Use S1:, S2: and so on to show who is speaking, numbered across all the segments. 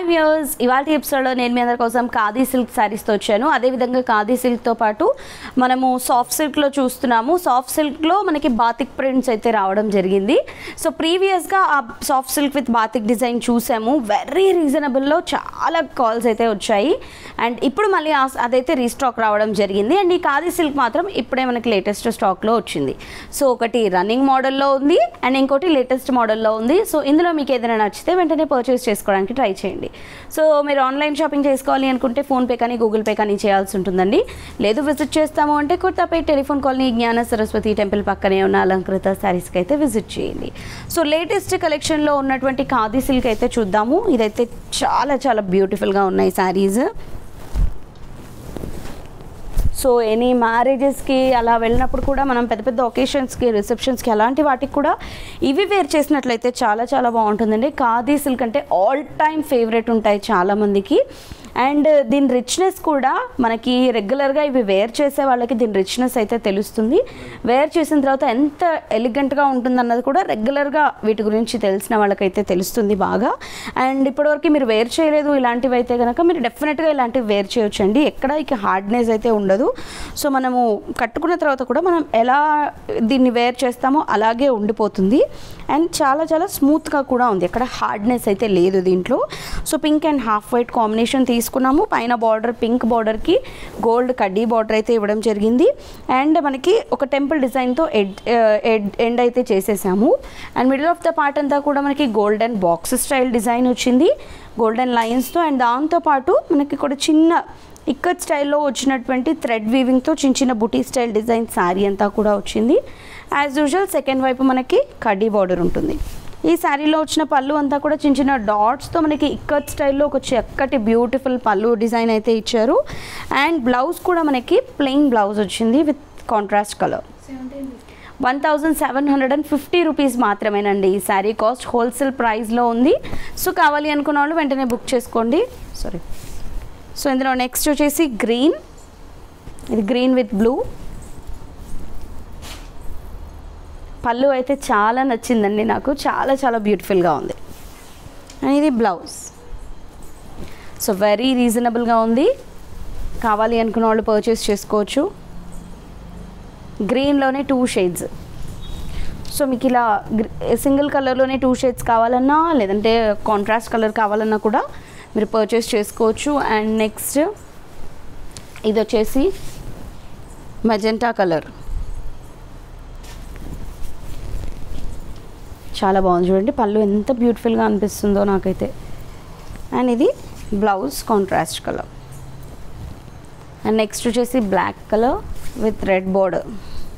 S1: viewers ఇవాళ ఎపిసోడ్లో నేను మీ అందరి కోసం ఖాదీ సిల్క్ శారీస్తో వచ్చాను అదేవిధంగా ఖాదీ సిల్క్తో పాటు మనము సాఫ్ట్ సిల్క్లో చూస్తున్నాము సాఫ్ట్ సిల్క్లో మనకి బాతిక్ ప్రింట్స్ అయితే రావడం జరిగింది సో ప్రీవియస్గా ఆ soft silk with batik design చూసాము వెరీ రీజనబుల్లో చాలా కాల్స్ అయితే వచ్చాయి అండ్ ఇప్పుడు మళ్ళీ ఆ- అదైతే రీస్టాక్ రావడం జరిగింది అండ్ ఈ ఖాదీ సిల్క్ మాత్రం ఇప్పుడే మనకి లేటెస్ట్ స్టాక్లో వచ్చింది సో ఒకటి రన్నింగ్ మోడల్లో ఉంది అండ్ ఇంకోటి లేటెస్ట్ మోడల్లో ఉంది సో ఇందులో మీకు ఏదైనా నచ్చితే వెంటనే పర్చేస్ చేసుకోవడానికి ట్రై చేయండి సో మీరు ఆన్లైన్ షాపింగ్ చేసుకోవాలి అనుకుంటే ఫోన్పే కానీ గూగుల్ పే కానీ చేయాల్సి ఉంటుందండి లేదు విజిట్ చేస్తాము అంటే కుర్తాపై టెలిఫోన్ కాలనీ జ్ఞాన సరస్వతి టెంపుల్ పక్కనే ఉన్న అలంకృత శారీస్కి అయితే విజిట్ చేయండి సో లేటెస్ట్ కలెక్షన్లో ఉన్నటువంటి ఖాదీ సిల్క్ అయితే చూద్దాము ఇదైతే చాలా చాలా బ్యూటిఫుల్గా ఉన్నాయి శారీస్ సో ఎనీ మ్యారేజెస్కి అలా వెళ్ళినప్పుడు కూడా మనం పెద్ద పెద్ద ఒకేషన్స్కి రిసెప్షన్స్కి అలాంటి వాటికి కూడా ఇవి వేర్ చేసినట్లయితే చాలా చాలా బాగుంటుందండి ఖాదీ సిల్క్ అంటే ఆల్ టైమ్ ఫేవరెట్ ఉంటాయి చాలామందికి అండ్ దీని రిచ్నెస్ కూడా మనకి రెగ్యులర్గా ఇవి వేర్ చేసే వాళ్ళకి దీని రిచ్నెస్ అయితే తెలుస్తుంది వేర్ చేసిన తర్వాత ఎంత ఎలిగెంట్గా ఉంటుందన్నది కూడా రెగ్యులర్గా వీటి గురించి తెలిసిన వాళ్ళకైతే తెలుస్తుంది బాగా అండ్ ఇప్పటివరకు మీరు వేర్ చేయలేదు ఇలాంటివి అయితే కనుక మీరు డెఫినెట్గా ఇలాంటివి వేర్ చేయొచ్చండి ఎక్కడ ఇక హార్డ్నెస్ అయితే ఉండదు సో మనము కట్టుకున్న తర్వాత కూడా మనం ఎలా దీన్ని వేర్ చేస్తామో అలాగే ఉండిపోతుంది అండ్ చాలా చాలా స్మూత్గా కూడా ఉంది ఎక్కడ హార్డ్నెస్ అయితే లేదు దీంట్లో so pink and half white combination తీసుకున్నాము పైన బార్డర్ పింక్ బార్డర్కి గోల్డ్ కడ్డీ బార్డర్ అయితే ఇవ్వడం జరిగింది అండ్ మనకి ఒక టెంపుల్ డిజైన్తో ఎడ్ ఎడ్ ఎండ్ అయితే చేసేసాము and middle of the part అంతా కూడా మనకి గోల్డెన్ బాక్స్ స్టైల్ డిజైన్ వచ్చింది గోల్డెన్ లైన్స్తో అండ్ దాంతోపాటు మనకి కూడా చిన్న ఇక్కత్ స్టైల్లో వచ్చినటువంటి థ్రెడ్ వీవింగ్తో చిన్న చిన్న బుటీ స్టైల్ డిజైన్ శారీ అంతా కూడా వచ్చింది యాజ్ యూజువల్ సెకండ్ వైపు మనకి కడ్డీ బార్డర్ ఉంటుంది ఈ శారీలో వచ్చిన పళ్ళు అంతా కూడా చిన్న చిన్న డాట్స్తో మనకి ఇక్కత్ స్టైల్లో ఒక చక్కటి బ్యూటిఫుల్ పళ్ళు డిజైన్ అయితే ఇచ్చారు అండ్ బ్లౌజ్ కూడా మనకి ప్లెయిన్ బ్లౌజ్ వచ్చింది with contrast colour one thousand seven hundred and fifty rupees మాత్రమేనండి ఈ శారీ కాస్ట్ హోల్సేల్ ప్రైస్లో ఉంది సో కావాలి అనుకున్న వాళ్ళు వెంటనే బుక్ చేసుకోండి సారీ సో ఇందులో నెక్స్ట్ వచ్చేసి గ్రీన్ ఇది గ్రీన్ విత్ బ్లూ పళ్ళు అయితే చాలా నచ్చిందండి నాకు చాలా చాలా బ్యూటిఫుల్గా ఉంది అండ్ ఇది బ్లౌజ్ సో వెరీ రీజనబుల్గా ఉంది కావాలి అనుకున్న వాళ్ళు పర్చేస్ చేసుకోవచ్చు గ్రీన్లోనే టూ షేడ్స్ సో మీకు ఇలా సింగిల్ కలర్లోనే టూ షేడ్స్ కావాలన్నా లేదంటే కాంట్రాస్ట్ కలర్ కావాలన్నా కూడా మీరు పర్చేస్ చేసుకోవచ్చు అండ్ నెక్స్ట్ ఇది వచ్చేసి మెజెంటా కలర్ చాలా బాగుంది చూడండి పళ్ళు ఎంత బ్యూటిఫుల్గా అనిపిస్తుందో నాకైతే అండ్ ఇది blouse contrast colour and next వచ్చేసి black colour with red border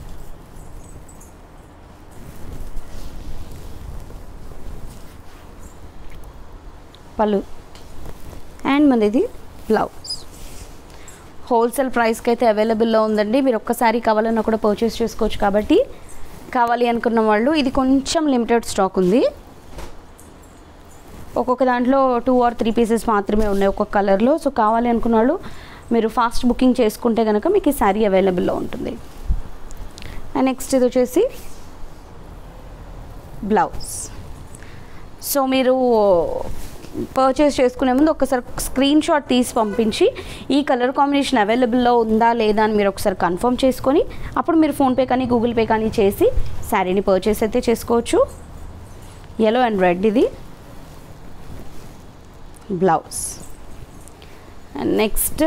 S1: పళ్ళు అండ్ మనది బ్లౌజ్ హోల్సేల్ ప్రైస్కి అయితే అవైలబుల్లో ఉందండి మీరు ఒక్కసారి కావాలన్నా కూడా పర్చేస్ చేసుకోవచ్చు కాబట్టి కావాలి అనుకున్న వాళ్ళు ఇది కొంచెం లిమిటెడ్ స్టాక్ ఉంది ఒక్కొక్క దాంట్లో టూ ఆర్ త్రీ పీసెస్ మాత్రమే ఉన్నాయి ఒక్కొక్క కలర్లో సో కావాలి అనుకున్న వాళ్ళు మీరు ఫాస్ట్ బుకింగ్ చేసుకుంటే కనుక మీకు ఈ శారీ అవైలబుల్లో ఉంటుంది అండ్ నెక్స్ట్ ఇది వచ్చేసి బ్లౌజ్ సో మీరు పర్చేస్ చేసుకునే ముందు ఒకసారి స్క్రీన్ షాట్ తీసి పంపించి ఈ కలర్ కాంబినేషన్ అవైలబుల్లో ఉందా లేదా అని మీరు ఒకసారి కన్ఫర్మ్ చేసుకొని అప్పుడు మీరు ఫోన్పే కానీ గూగుల్ పే కానీ చేసి శారీని పర్చేస్ అయితే చేసుకోవచ్చు ఎల్లో అండ్ రెడ్ ఇది blouse and next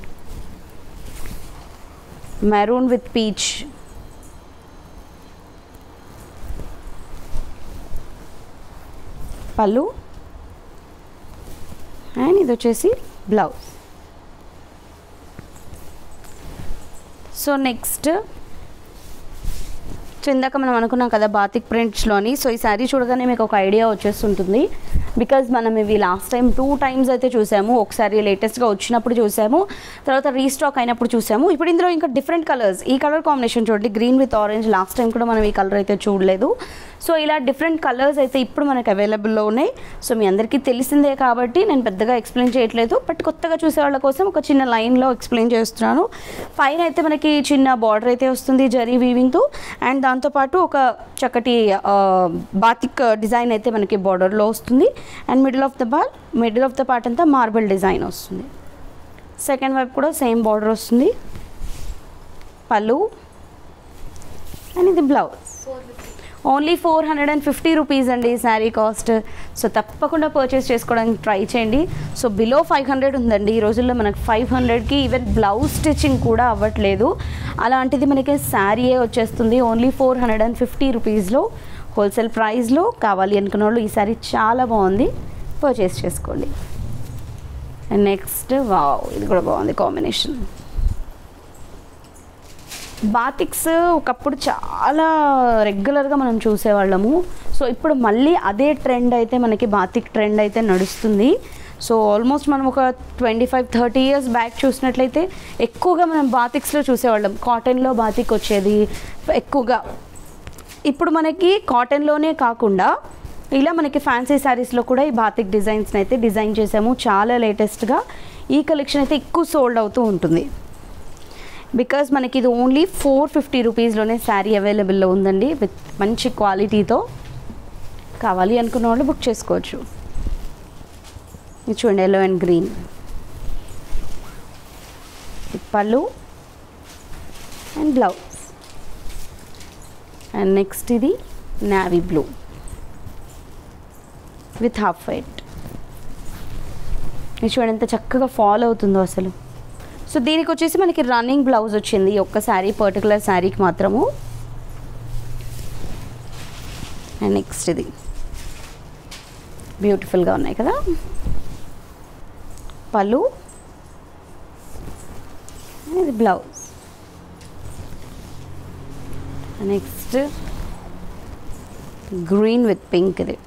S1: maroon with peach పళ్ళు అండ్ ఇది వచ్చేసి బ్లౌజ్ సో నెక్స్ట్ సో ఇందాక మనం అనుకున్నాం కదా బాతిక్ ప్రింట్స్లోని సో ఈ శారీ చూడగానే మీకు ఒక ఐడియా వచ్చేస్తుంటుంది బికాజ్ మనం ఇవి లాస్ట్ టైం టూ టైమ్స్ అయితే చూసాము ఒకసారి లేటెస్ట్గా వచ్చినప్పుడు చూసాము తర్వాత రీస్టాక్ అయినప్పుడు చూసాము ఇప్పుడు ఇందులో ఇంకా డిఫరెంట్ కలర్స్ ఈ కలర్ కాంబినేషన్ చూడండి green with orange last time కూడా మనం ఈ కలర్ అయితే చూడలేదు సో ఇలా డిఫరెంట్ కలర్స్ అయితే ఇప్పుడు మనకు అవైలబుల్లో ఉన్నాయి సో మీ అందరికీ తెలిసిందే కాబట్టి నేను పెద్దగా ఎక్స్ప్లెయిన్ చేయట్లేదు బట్ కొత్తగా చూసే వాళ్ళ కోసం ఒక చిన్న లైన్లో ఎక్స్ప్లెయిన్ చేస్తున్నాను పైన అయితే మనకి చిన్న బార్డర్ అయితే వస్తుంది జరీ వీవింగ్తో అండ్ దాని దాంతోపాటు ఒక చక్కటి బాతిక్ డిజైన్ అయితే మనకి బార్డర్లో వస్తుంది and middle of the ball middle of the part అంతా మార్బుల్ డిజైన్ వస్తుంది సెకండ్ వైపు కూడా సేమ్ బార్డర్ వస్తుంది పళ్ళు అండ్ ఇది blouse only four hundred and fifty rupees అండి ఈ శారీ కాస్ట్ సో తప్పకుండా పర్చేస్ చేసుకోవడానికి ట్రై చేయండి సో బిలో ఫైవ్ హండ్రెడ్ ఉందండి ఈ రోజుల్లో మనకు ఫైవ్ హండ్రెడ్కి ఈవెన్ బ్లౌజ్ స్టిచ్చింగ్ కూడా అవ్వట్లేదు అలాంటిది మనకి శారీయే వచ్చేస్తుంది only four hundred and fifty రూపీస్లో హోల్సేల్ ప్రైస్లో కావాలి అనుకున్న వాళ్ళు ఈ శారీ చాలా బాగుంది పర్చేస్ చేసుకోండి అండ్ నెక్స్ట్ వావ్ ఇది కూడా బాగుంది కాంబినేషన్ బాతిక్స్ ఒకప్పుడు చాలా రెగ్యులర్గా మనం చూసేవాళ్ళము సో ఇప్పుడు మళ్ళీ అదే ట్రెండ్ అయితే మనకి బాతిక్ ట్రెండ్ అయితే నడుస్తుంది సో ఆల్మోస్ట్ మనం ఒక twenty five thirty years back చూసినట్లయితే ఎక్కువగా మనం బాతిక్స్లో చూసేవాళ్ళం కాటన్లో బాతిక్ వచ్చేది ఎక్కువగా ఇప్పుడు మనకి కాటన్లోనే కాకుండా ఇలా మనకి ఫ్యాన్సీ శారీస్లో కూడా ఈ బాతిక్ డిజైన్స్ని అయితే డిజైన్ చేసాము చాలా లేటెస్ట్గా ఈ కలెక్షన్ అయితే ఎక్కువ సోల్డ్ అవుతూ ఉంటుంది బికాజ్ మనకి ఇది ఓన్లీ ఫోర్ ఫిఫ్టీ రూపీస్లోనే శారీ అవైలబుల్లో ఉందండి విత్ మంచి క్వాలిటీతో కావాలి అనుకున్న వాళ్ళు బుక్ చేసుకోవచ్చు ఇది చూడండి ఎల్లో అండ్ గ్రీన్ పళ్ళు అండ్ బ్లౌజ్ అండ్ నెక్స్ట్ ఇది navy blue with half white ఇది చూడండి ఎంత చక్కగా ఫాలో అవుతుందో అసలు సో దీనికి వచ్చేసి మనకి రన్నింగ్ బ్లౌజ్ వచ్చింది ఈ ఒక్క శారీ పర్టికులర్ శారీకి మాత్రము అండ్ నెక్స్ట్ ఇది బ్యూటిఫుల్గా ఉన్నాయి కదా పళ్ళు ఇది blouse next green with pink ఇది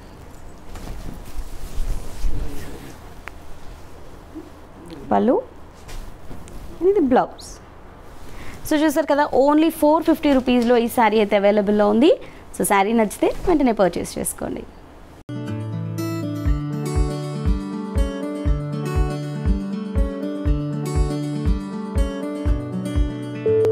S1: పళ్ళు ఇది బ్లౌజ్ సో చూసారు కదా ఓన్లీ ఫోర్ ఫిఫ్టీ రూపీస్లో ఈ శారీ అయితే అవైలబుల్లో ఉంది సో శారీ నచ్చితే వెంటనే పర్చేస్ చేసుకోండి